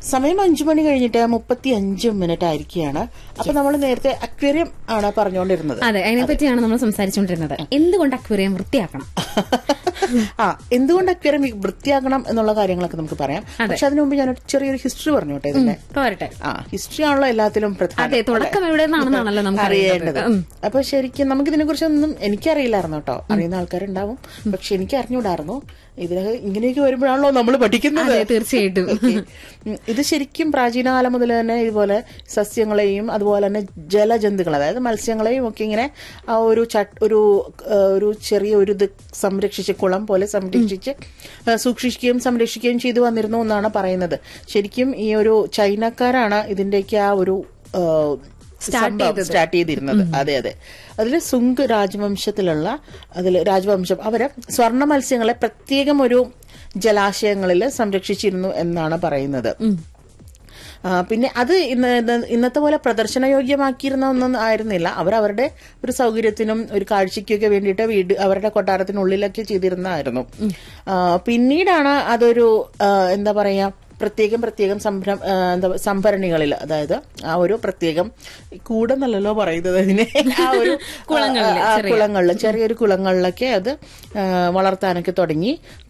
സമയം അഞ്ചു മണി കഴിഞ്ഞിട്ട് മുപ്പത്തി അഞ്ച് മിനിറ്റ് ആയിരിക്കുകയാണ് അപ്പൊ നമ്മൾ നേരത്തെ അക്വേറിയം ആണ് പറഞ്ഞുകൊണ്ടിരുന്നത് അതെ അതിനെപ്പറ്റിയാണ് നമ്മൾ സംസാരിച്ചുകൊണ്ടിരുന്നത് എന്തുകൊണ്ട് അക്വേറിയം വൃത്തിയാക്കണം ആ എന്തുകൊണ്ട് അക്വേറിയം വൃത്തിയാക്കണം എന്നുള്ള കാര്യങ്ങളൊക്കെ നമുക്ക് പറയാം പക്ഷെ അതിനു മുമ്പ് ഞാൻ ഒരു ചെറിയൊരു ഹിസ്റ്ററി പറഞ്ഞോട്ടെ ഇതിന്റെ പോരട്ടെ ആ ഹിസ്റ്ററി ആണല്ലോ എല്ലാത്തിലും പ്രധാനം അതെ തുടക്കം എവിടെ നിന്നാണെന്നാണല്ലോ നമുക്ക് അറിയേണ്ടത് അറിയേണ്ടത്. ഉം. അപ്പൊ ശരിക്കും നമുക്ക് ഇതിനെ കുറിച്ചൊന്നും എനിക്കറിയില്ലായിരുന്നു കേട്ടോ അറിയുന്ന ആൾക്കാരുണ്ടാവും പക്ഷെ എനിക്ക് അറിഞ്ഞൂടായിരുന്നു ഇതിനൊക്കെ ഇങ്ങനെയൊക്കെ വരുമ്പോഴാണല്ലോ നമ്മൾ പഠിക്കുന്നത് അതെ തീർച്ചയായിട്ടും ഓക്കേ. ഉം, ഇത് ശരിക്കും പ്രാചീനകാലം മുതൽ തന്നെ ഇതുപോലെ സസ്യങ്ങളെയും അതുപോലെ തന്നെ ജലജന്തുക്കൾ അതായത് മത്സ്യങ്ങളെയും ഒക്കെ ഇങ്ങനെ ആ ഒരു ചട്ട് ഒരു ആ, ഒരു ചെറിയ ഒരു ഇത് സംരക്ഷിച്ച് കുളം പോലെ സംരക്ഷിച്ച് ആ, സൂക്ഷിക്കുകയും സംരക്ഷിക്കുകയും ചെയ്തു വന്നിരുന്നു എന്നാണ് പറയുന്നത് ശരിക്കും ഈ ഒരു ചൈനക്കാരാണ് ഇതിന്റെയൊക്കെ ആ ഒരു ആ, സംഭവം സ്റ്റാർട്ട് ചെയ്തിരുന്നത് അതെ അതെ അതിൽ സുങ്ക് രാജവംശത്തിലുള്ള അതിൽ രാജവംശം അവര് സ്വർണ്ണ മത്സ്യങ്ങളെ പ്രത്യേകം ഒരു ജലാശയങ്ങളിൽ സംരക്ഷിച്ചിരുന്നു എന്നാണ് പറയുന്നത് ആ, പിന്നെ അത് ഇന്ന് ഇന്ന് ഇന്നത്തെ പോലെ പ്രദർശനയോഗ്യമാക്കിയിരുന്ന ഒന്നും ആയിരുന്നില്ല അവർ അവരുടെ ഒരു സൗകര്യത്തിനും ഒരു കാഴ്ചയ്ക്കൊക്കെ വേണ്ടിയിട്ട് വീട് അവരുടെ കൊട്ടാരത്തിനുള്ളിലൊക്കെ ചെയ്തിരുന്നതായിരുന്നു ആ, പിന്നീടാണ് അതൊരു ആ, എന്താ പറയാ പ്രത്യേകം പ്രത്യേകം സംഭരം ആ, എന്താ സംഭരണികളിൽ അതായത് ആ ഒരു പ്രത്യേകം കൂടെന്നല്ലല്ലോ പറയുന്നത് അതിനെ ആ ഒരു കുളങ്ങളില്, ആ, ആ, കുളങ്ങളിലും ചെറിയൊരു കുളങ്ങളിലൊക്കെ അത് ആ, വളർത്താനൊക്കെ തുടങ്ങി